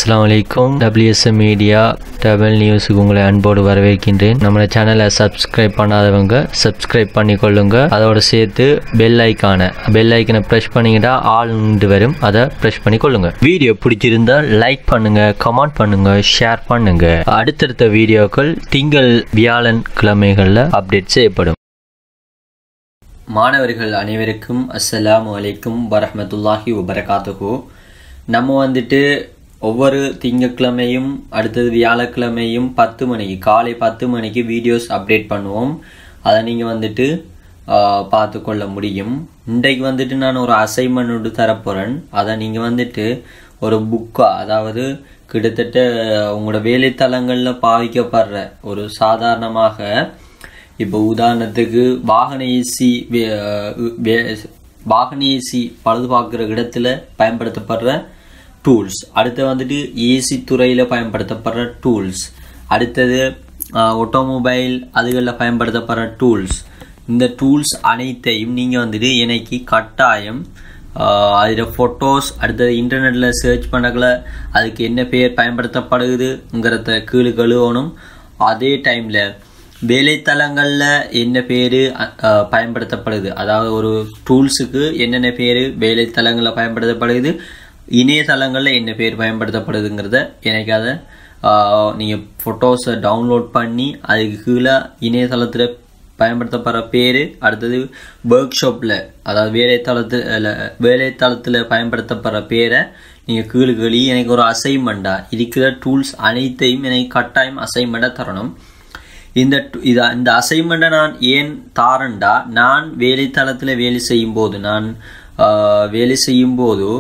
அஸ்ஸலாமு அலைக்கும் டபிள்யூஎஸ்எம் media double நியூஸுக்கு உங்களை அன்போடு வரவேற்கின்றேன் நம்ம சேனலை சப்ஸ்கிரைப் பண்ணாதவங்க சப்ஸ்கிரைப் பண்ணிக்கொள்ளுங்க அதோட சேர்த்து பெல் ஐக்கானை பெல் ஐக்கனை ப்ரெஸ் பண்ணிக்கிட்டா ஆல் வரும் அதை ப்ரெஸ் பண்ணிக்கொள்ளுங்க வீடியோ பிடிச்சிருந்தா லைக் பண்ணுங்க கமெண்ட் பண்ணுங்க ஷேர் பண்ணுங்க அடுத்தடுத்த வீடியோக்கள் திங்கள் வியாழன் கிழமைகளில் அப்டேட் செய்யப்படும் மாணவர்கள் அனைவருக்கும் அஸ்ஸலாமு அலைக்கும் வரஹ்மத்துல்லாஹி வபரகாத்துஹு நம்ம வந்துட்டு ஒவ்வொரு திங்கட்கிழமையும் அடுத்தது வியாழக்கிழமையும் பத்து மணிக்கு காலை பத்து மணிக்கு வீடியோஸ் அப்டேட் பண்ணுவோம் அதை நீங்கள் வந்துட்டு ஆஹ், பார்த்து கொள்ள முடியும் இன்றைக்கு வந்துட்டு நான் ஒரு அசைன்மெண்ட் ஒன்று தரப்போகிறேன் அதை நீங்கள் வந்துட்டு ஒரு புக்கா அதாவது கிட்டத்தட்ட உங்களோட வேலைத்தளங்களில் பாவிக்கப்படுற ஒரு சாதாரணமாக இப்போ உதாரணத்துக்கு வாகன ஏசி வாகன ஏசி பழுது பார்க்குற இடத்துல பயன்படுத்தப்படுற டூல்ஸ் அடுத்து வந்துட்டு ஏசி துறையில் பயன்படுத்தப்படுற டூல்ஸ் அடுத்தது ஆட்டோமொபைல் அதுகளில் பயன்படுத்தப்படுற டூல்ஸ் இந்த டூல்ஸ் அனைத்தையும் நீங்கள் வந்துட்டு எனக்கு கட்டாயம் அதில் ஃபோட்டோஸ் அடுத்தது இன்டர்நெட்டில் சர்ச் பண்ணக்கல அதுக்கு என்ன பேர் பயன்படுத்தப்படுதுங்கிறத கீழே கழுவணும் அதே டைமில் வேலைத்தளங்களில் என்ன பேர் பயன்படுத்தப்படுது அதாவது ஒரு டூல்ஸுக்கு என்னென்ன பேர் வேலைத்தளங்களில் பயன்படுத்தப்படுது இணையதளங்களில் என்ன பேர் பயன்படுத்தப்படுதுங்கிறத எனக்கு அதை நீங்கள் ஃபோட்டோஸை டவுன்லோட் பண்ணி அதுக்கு கீழே இணையதளத்தில் பயன்படுத்தப்படுற பேர் அடுத்தது ஒர்க் ஷாப்பில் அதாவது வேலைத்தளத்தில் வேலைத்தளத்தில் பயன்படுத்தப்படுற பேரை நீங்கள் கீழே கீழே எனக்கு ஒரு அசைன்மெண்ட்டாக இருக்கிற டூல்ஸ் அனைத்தையும் எனக்கு கட்டாயம் அசைன்மெண்ட்டாக தரணும் இந்த டு- இத இந்த அசைன்மெண்ட்டை நான் ஏன் தாரண்டா நான் வேலைத்தளத்தில் வேலை செய்யும் போது நான் ஆஹ், வேலை செய்யும் போது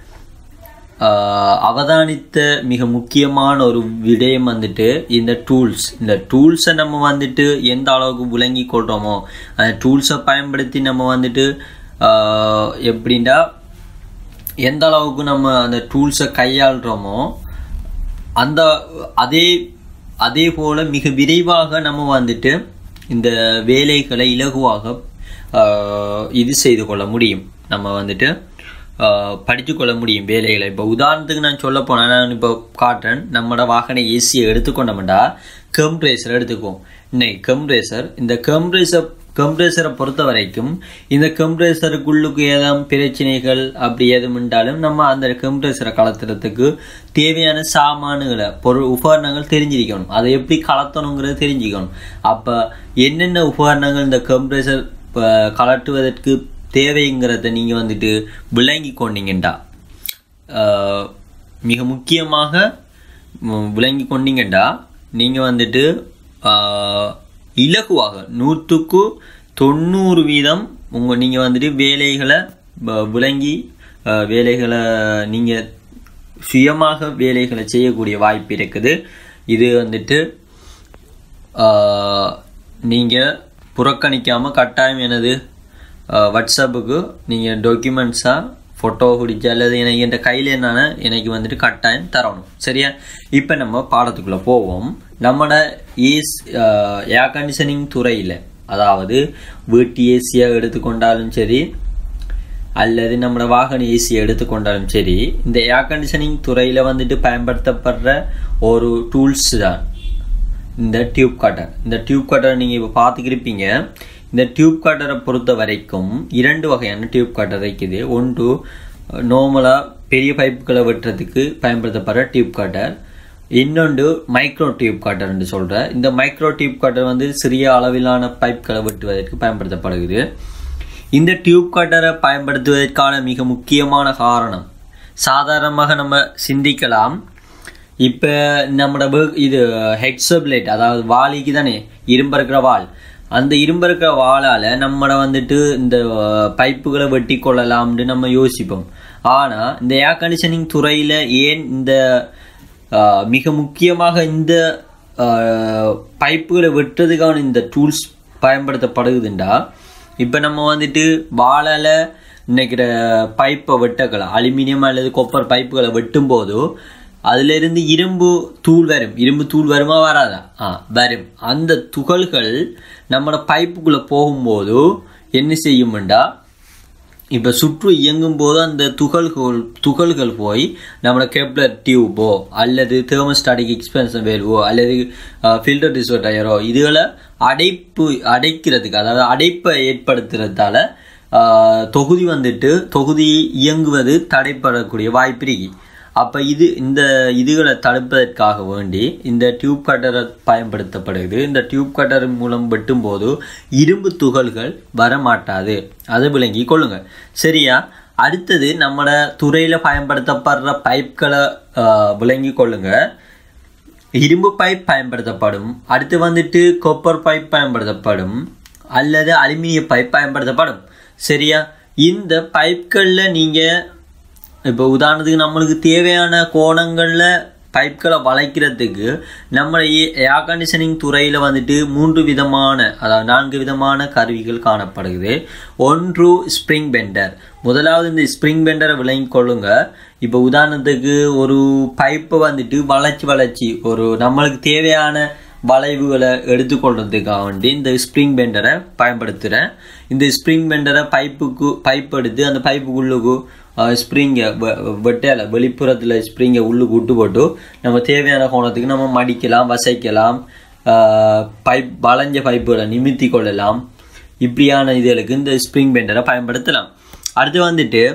ஆஹ், அவதானித்த மிக முக்கியமான ஒரு விடயம் வந்துட்டு இந்த டூல்ஸ் இந்த டூல்ஸை நம்ம வந்துட்டு எந்த அளவுக்கு விளங்கி கொள்கிறோமோ அந்த டூல்ஸை பயன்படுத்தி நம்ம வந்துட்டு ஆஹ், எப்படின்னா எந்த அளவுக்கு நம்ம அந்த டூல்ஸை கையாளுறோமோ அந்த அதே அதே போல மிக விரைவாக நம்ம வந்துட்டு இந்த வேலைகளை இலகுவாக ஆஹ், இது செய்து கொள்ள முடியும் நம்ம வந்துட்டு ஆஹ், படித்து கொள்ள முடியும் வேலைகளை இப்போ உதாரணத்துக்கு நான் சொல்ல போனால் நான் இப்போ காட்டுறேன் நம்மளோட வாகன ஏசியை எடுத்துக்கொண்டோம்டா கம்ப்ரேசர் எடுத்துக்குவோம் இன்னைக்கு கம்ப்ரேசர் இந்த கம்ப்ரேசர் கம்ப்ரேசரை பொறுத்த வரைக்கும் இந்த கம்ப்ரேசருக்குள்ளுக்கு ஏதாவது பிரச்சனைகள் அப்படி எதுவும் இருந்தாலும் நம்ம அந்த கம்ப்ரேசரை கலத்துறதுக்கு தேவையான சாமானுகளை பொருள் உபகரணங்கள் தெரிஞ்சிருக்கணும் அதை எப்படி கலத்தணுங்கிறது தெரிஞ்சுக்கணும் அப்போ என்னென்ன உபகரணங்கள் இந்த கம்ப்ரேசர் கலட்டுவதற்கு தேவைங்கிறத நீங்கள் வந்துட்டு விளங்கி கொண்டீங்கண்டா ஆஹ், மிக முக்கியமாக ம், விளங்கி கொண்டீங்கண்டா நீங்கள் வந்துட்டு ஆஹ், இலகுவாக நூற்றுக்கு தொண்ணூறு வீதம் உங்கள் நீங்கள் வந்துட்டு வேலைகளை வ- விளங்கி ஆஹ், வேலைகளை நீங்கள் சுயமாக வேலைகளை செய்யக்கூடிய வாய்ப்பு இருக்குது இது வந்துட்டு நீங்கள் புறக்கணிக்காமல் கட்டாயம் எனது ஆஹ், வாட்ஸ்அப்புக்கு நீங்கள் டாக்குமெண்ட்ஸாக ஃபோட்டோ பிடிச்ச அல்லது எனக்கு என் கையில் என்னென்ன எனக்கு வந்துட்டு கட்டாயம் தரணும் சரியா இப்போ நம்ம பாடத்துக்குள்ளே போவோம் நம்மளோட ஏஸ் ஏர் கண்டிஷனிங் துறையில் அதாவது வீட்டு ஏசியாக எடுத்துக்கொண்டாலும் சரி அல்லது நம்மளோட வாகன ஏசியை எடுத்துக்கொண்டாலும் சரி இந்த ஏர் கண்டிஷனிங் துறையில் வந்துட்டு பயன்படுத்தப்படுற ஒரு டூல்ஸ் தான் இந்த டியூப் கட்டர் இந்த டியூப் கட்டரை நீங்கள் இப்போ பார்த்துக்கிருப்பீங்க இந்த டியூப் கட்டரை பொறுத்த வரைக்கும் இரண்டு வகையான டியூப் கட்டர் இருக்குது ஒன்று நார்மலாக பெரிய பைப்புகளை வெட்டுறதுக்கு பயன்படுத்தப்படுற டியூப் கட்டர் இன்னொன்று மைக்ரோ டியூப் கட்டர்னு சொல்கிற இந்த மைக்ரோ டியூப் கட்டர் வந்து சிறிய அளவிலான பைப்களை வெட்டுவதற்கு பயன்படுத்தப்படுகிறது இந்த டியூப் கட்டரை பயன்படுத்துவதற்கான மிக முக்கியமான காரணம் சாதாரணமாக நம்ம சிந்திக்கலாம் இப்போ நம்மளோட work- இது ஹெக்ஸபிளேட் அதாவது வாளிக்கு தானே இரும்பு இருக்கிற வாள் அந்த இரும்பு இருக்கிற வாளால் நம்மள வந்துட்டு இந்த பைப்புகளை வெட்டி கொள்ளலாம்னு நம்ம யோசிப்போம் ஆனால் இந்த ஏர் கண்டிஷனிங் துறையில் ஏன் இந்த ஆஹ், மிக முக்கியமாக இந்த ஆஹ், பைப்புகளை வெட்டுறதுக்கான இந்த டூல்ஸ் பயன்படுத்தப்படுகுதுண்டா இப்போ நம்ம வந்துட்டு வாழால நினைக்கிற பைப்பை வெட்டக்கலாம் அலுமினியம் அல்லது கொப்பர் பைப்புகளை வெட்டும்போது அதுல இருந்து இரும்பு தூள் வரும் இரும்பு தூள் வருமா வராதா ஆ வரும் அந்த துகள்கள் நம்மளோட பைப்புக்குள்ள போகும்போது என்ன செய்யும்டா இப்போ சுற்று இயங்கும் போது அந்த துகள்கள் துகள்கள் போய் நம்மளோட கெப்லர் டியூபோ அல்லது தேர்மோஸ்டாட்டிக் எக்ஸ்பென்ஷன் வேல்வோ அல்லது ஃபில்டர் டிசோடயரோ இதுகளை அடைப்பு அடைக்கிறதுக்கு அதாவது அடைப்பை ஏற்படுத்துறதால ஆஹ், தொகுதி வந்துட்டு தொகுதி இயங்குவது தடைப்படக்கூடிய வாய்ப்பு இருக்கு அப்போ இது இந்த இதுகளை தடுப்பதற்காக வேண்டி இந்த டியூப் கட்டரை பயன்படுத்தப்படுது இந்த டியூப் கட்டர் மூலம் வெட்டும்போது இரும்பு துகள்கள் வரமாட்டாது அதை விளங்கி கொள்ளுங்க சரியா அடுத்தது நம்மளோட துறையில் பயன்படுத்தப்படுற பைப்களை ஆஹ், விளங்கி கொள்ளுங்க இரும்பு பைப் பயன்படுத்தப்படும் அடுத்து வந்துட்டு கொப்பர் பைப் பயன்படுத்தப்படும் அல்லது அலுமினிய பைப் பயன்படுத்தப்படும் சரியா இந்த பைப்களில் நீங்கள் இப்போ உதாரணத்துக்கு நம்மளுக்கு தேவையான கோணங்களில் பைப்களை வளைக்கிறதுக்கு நம்ம ஏர் கண்டிஷனிங் துறையில் வந்துட்டு மூன்று விதமான அதாவது நான்கு விதமான கருவிகள் காணப்படுகிறது ஒன்று ஸ்ப்ரிங் பெண்டர் முதலாவது இந்த ஸ்ப்ரிங் பெண்டரை விளங்கி கொள்ளுங்க இப்போ உதாரணத்துக்கு ஒரு பைப்பை வந்துட்டு வளைச்சி வளைச்சி ஒரு நம்மளுக்கு தேவையான வளைவுகளை எடுத்துக்கொள்றதுக்காக வேண்டி இந்த ஸ்ப்ரிங் பெண்டரை பயன்படுத்துகிறேன் இந்த ஸ்ப்ரிங் பெண்டரை பைப்புக்கு பைப் எடுத்து அந்த பைப்புக்குள்ளுக்கு ஸ்ப்ரிங்கை வெட்டையில் வெளிப்புறத்தில் ஸ்ப்ரிங்கை உள்ளுக்கு விட்டு போட்டு நம்ம தேவையான கோணத்துக்கு நம்ம மடிக்கலாம் வசைக்கலாம் பைப் வளைஞ்ச பைப்புகளை நிமித்தி கொள்ளலாம் இப்படியான இதுகளுக்கு இந்த ஸ்ப்ரிங் பெண்டரை பயன்படுத்தலாம் அடுத்து வந்துட்டு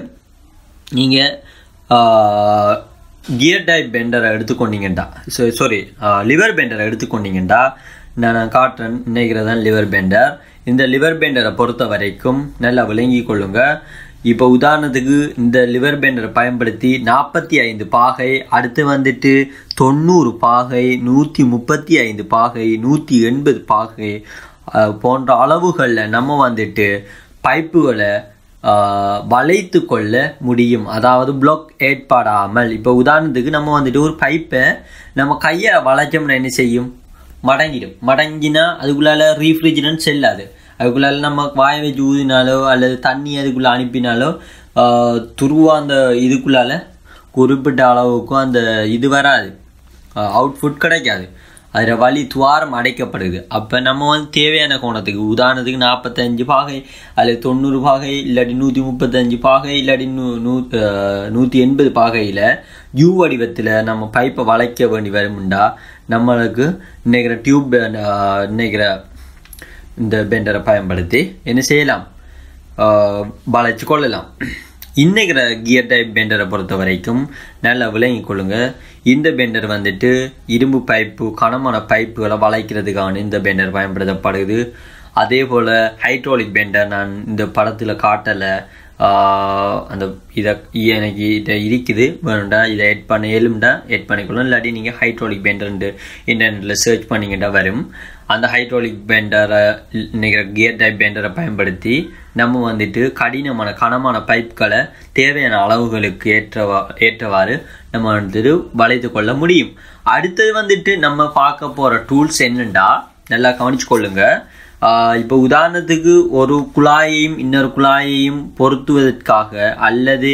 நீங்கள் கியர் டைப் பெண்டரை எடுத்துக்கொண்டீங்கண்டா சாரி லிவர் பெண்டரை எடுத்துக்கொண்டீங்கண்டா நான் காட்டுறேன் நினைக்கிறதான் லிவர் பெண்டர் இந்த லிவர் பெண்டரை பொறுத்த வரைக்கும் நல்லா விளங்கி கொள்ளுங்க இப்போ உதாரணத்துக்கு இந்த லிவர் பெண்டரை பயன்படுத்தி நாற்பத்தி ஐந்து பாகை அடுத்து வந்துட்டு தொண்ணூறு பாகை நூற்றி முப்பத்தி ஐந்து பாகை நூற்றி எண்பது பாகை அஹ், போன்ற அளவுகளில் நம்ம வந்துட்டு பைப்புகளை ஆஹ் வளைத்து கொள்ள முடியும் அதாவது பிளாக் ஏற்படாமல் இப்போ உதாரணத்துக்கு நம்ம வந்துட்டு ஒரு பைப்பை நம்ம கையை வளைச்சோம்னா என்ன செய்யும் மடங்கிடும் மடங்கினா அதுக்குள்ளால ரீஃப்ரிஜரன்ட் செல்லாது அதுக்குள்ளால நம்ம வாயை வச்சு ஊதினாலோ அல்லது தண்ணி அதுக்குள்ள அனுப்பினாலோ ஆஹ் துருவா அந்த இதுக்குள்ளால குறிப்பிட்ட அளவுக்கும் அந்த இது வராது அவுட்புட் கிடைக்காது அதில் வழி துவாரம் அடைக்கப்படுது அப்போ நம்ம வந்து தேவையான கோணத்துக்கு உதாரணத்துக்கு நாற்பத்தஞ்சு பாகை அல்லது தொண்ணூறு பாகை இல்லாட்டி நூற்றி முப்பத்தஞ்சு பாகை இல்லாட்டி நூ நூ அஹ், நூற்றி எண்பது பாகையில் யூ வடிவத்தில் நம்ம பைப்பை வளைக்க வேண்டி வரும்டா நம்மளுக்கு நினைக்கிற டியூப் நினைக்கிற இந்த பெண்டரை பயன்படுத்தி என்ன செய்யலாம் ஆஹ் வளைச்சு கொள்ளலாம் இன்னைக்கிற கியர் டைப் பெண்டரை பொறுத்த வரைக்கும் நல்லா விளங்கி கொள்ளுங்க இந்த பெண்டர் வந்துட்டு இரும்பு பைப்பு கனமான பைப்புகளை வளைக்கிறதுக்கான இந்த பெண்டர் பயன்படுத்தப்படுது அதே போல் ஹைட்ராலிக் பெண்டர் நான் இந்த படத்தில் காட்டலை ஆஹ் அந்த இதை எனக்கு இதை இருக்குது வேணும்டா இதை எட் பண்ண இயலும்டா எட் பண்ணிக்கொள்ளும் இல்லாட்டி நீங்கள் ஹைட்ராலிக் பெண்டர்ன்ட்டு இன்டர்நெட்டில் சர்ச் பண்ணிக்கிட்டா வரும் அந்த ஹைட்ராலிக் பெண்டரை நினைக்கிற கியர் டைப் பெண்டரை பயன்படுத்தி நம்ம வந்துட்டு கடினமான கனமான பைப்களை தேவையான அளவுகளுக்கு ஏற்றவா ஏற்றவாறு நம்ம வந்துட்டு வளைத்து கொள்ள முடியும் அடுத்தது வந்துட்டு நம்ம பார்க்க போகிற டூல்ஸ் என்னண்டா நல்லா கவனிச்சு கொள்ளுங்க ஆஹ் இப்போ உதாரணத்துக்கு ஒரு குழாயையும் இன்னொரு குழாயையும் பொருத்துவதற்காக அல்லது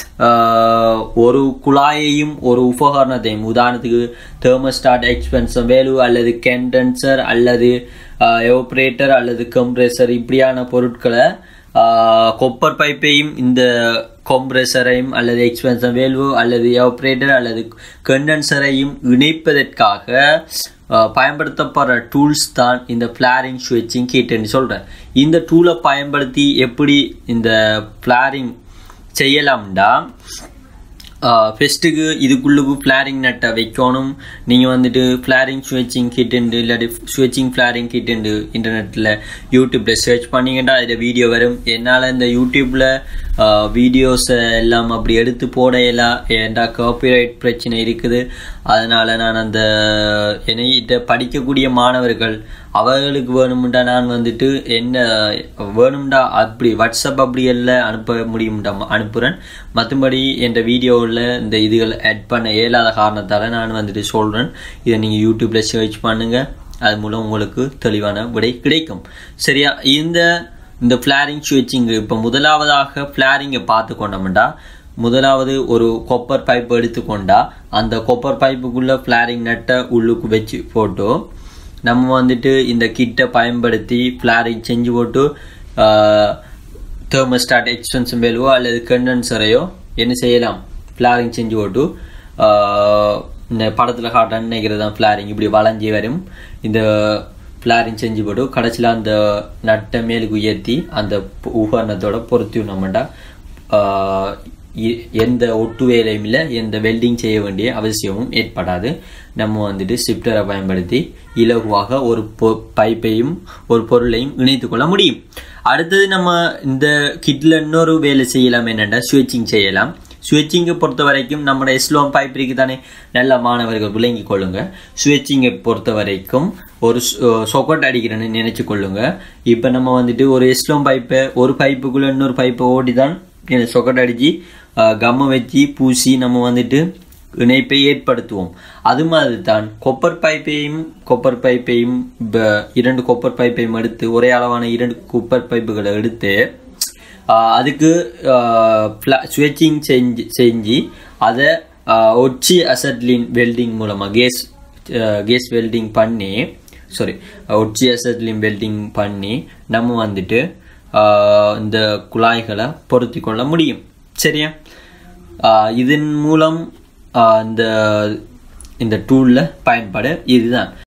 ஆஹ் ஒரு குழாயையும் ஒரு உபகரணத்தையும் உதாரணத்துக்கு தெர்மோஸ்டாட் எக்ஸ்பென்சர் வேலு அல்லது கெண்டன்சர் அல்லது எவப்ரேட்டர் அல்லது கம்ப்ரெசர் இப்படியான பொருட்களை கொப்பர் பைப்பையும் இந்த கொம்ப்ரெசரையும் அல்லது எக்ஸ்பென்சர் வேல்வு அல்லது எவப்ரேட்டர் அல்லது கண்டென்சரையும் இணைப்பதற்காக ஆஹ், பயன்படுத்தப்படுற டூல்ஸ் தான் இந்த ஃப்ளாரிங் ஸ்விட்சிங் கிட்னு சொல்கிறேன் இந்த டூலை பயன்படுத்தி எப்படி இந்த ஃப்ளாரிங் செய்யலாம்டா ஃபெஸ்ட்டுக்கு இதுக்குள்ளுக்கு ஃப்ளாரிங் நட்டை வைக்கணும் நீங்கள் வந்துட்டு ஃப்ளாரிங் ஸ்விட்சிங் கிட்டுண்டு இல்லாட்டி ஸ்விட்சிங் ஃப்ளாரிங் கிட்டுண்டு இன்டர்நெட்டில் யூடியூப்பில் சர்ச் பண்ணிங்கன்னா அதில் வீடியோ வரும் என்னால் இந்த யூடியூப்பில் வீடியோஸை எல்லாம் அப்படி எடுத்து போடையலாம் ஏன்டா காப்பிரைட் பிரச்சனை இருக்குது அதனால் நான் அந்த என்னைகிட்ட படிக்கக்கூடிய மாணவர்கள் அவர்களுக்கு வேணும்டா நான் வந்துட்டு என்ன வேணும்டா அப்படி வாட்ஸ்அப் அப்படி எல்லாம் அனுப்ப முடியும்டா அனுப்புகிறேன் மற்றபடி என் வீடியோவில் இந்த இதுகள் ஆட் பண்ண இயலாத காரணத்தால் நான் வந்துட்டு சொல்கிறேன் இதை நீங்கள் யூடியூப்பில் சர்ச் பண்ணுங்கள் அது மூலம் உங்களுக்கு தெளிவான விடை கிடைக்கும் சரியா இந்த இந்த ஃப்ளாரிங் ஸ்விட்சிங் இப்போ முதலாவதாக ஃப்ளாரிங்கை பார்த்து கொண்டோம்டா முதலாவது ஒரு கொப்பர் பைப் எடுத்துக்கொண்டா அந்த கொப்பர் பைப்புக்குள்ளே ஃப்ளாரிங் நட்டை உள்ளுக்கு வச்சு போட்டு நம்ம வந்துட்டு இந்த கிட்டை பயன்படுத்தி ஃப்ளாரிங் செஞ்சு போட்டு தெர்மோஸ்டாட் எக்ஸ்டென்ஷன் வேல்வோ அல்லது கண்டென்சரையோ என்ன செய்யலாம் ஃப்ளாரிங் செஞ்சு போட்டு ஆஹ், இந்த படத்தில் காட்ட நினைக்கிறது தான் ஃப்ளாரிங் இப்படி வளைஞ்சி வரும் இந்த ஃப்ளாரிங் செஞ்சு போட்டு கடைசியில் அந்த நட்டை மேலுக்கு உயர்த்தி அந்த பு- உபகரணத்தோட பொருத்தி நம்மண்டா ஆஹ், எ- எந்த ஒட்டு வேலையும் இல்லை எந்த வெல்டிங் செய்ய வேண்டிய அவசியமும் ஏற்படாது நம்ம வந்துட்டு ஷிஃப்டரை பயன்படுத்தி இலகுவாக ஒரு பொ- பைப்பையும் ஒரு பொருளையும் இணைத்து கொள்ள முடியும் அடுத்தது நம்ம இந்த கிட்ல இன்னொரு வேலை செய்யலாம் என்னென்னா ஸ்விட்சிங் செய்யலாம் ஸ்விட்சிங்கை பொறுத்த வரைக்கும் நம்மளோட எஸ்லோம் பைப் இருக்கு தானே நல்ல மாணவர்கள் விளங்கி கொள்ளுங்க ஸ்விட்சிங்கை பொறுத்த வரைக்கும் ஒரு சொக்கட் அடிக்கிறேன்னு நினைச்சு கொள்ளுங்க இப்போ நம்ம வந்துட்டு ஒரு எஸ்லோம் பைப்பை ஒரு பைப்புக்குள்ள இன்னொரு பைப்பை ஓடி தான் சொக்கட் அடிச்சு கம்மை வச்சு பூசி நம்ம வந்துட்டு இணைப்பை ஏற்படுத்துவோம் அது மாதிரி தான் கொப்பர் பைப்பையும் கொப்பர் பைப்பையும் ப- இரண்டு கொப்பர் பைப்பையும் எடுத்து ஒரே அளவான இரண்டு கொப்பர் பைப்புகளை எடுத்து ஆஹ் அதுக்கு ஸ்விட்சிங் செஞ்சு செஞ்சு அதை ஒச்சி அசட்லின் வெல்டிங் மூலமாக கேஸ் கேஸ் வெல்டிங் பண்ணி சாரி ஒச்சி அசட்லின் வெல்டிங் பண்ணி நம்ம வந்துட்டு ஆஹ் இந்த குழாய்களை பொருத்தி கொள்ள முடியும் சரியா ஆஹ் இதன் மூலம் ஆஹ் இந்த இந்த டூலில் பயன்பாடு இதுதான்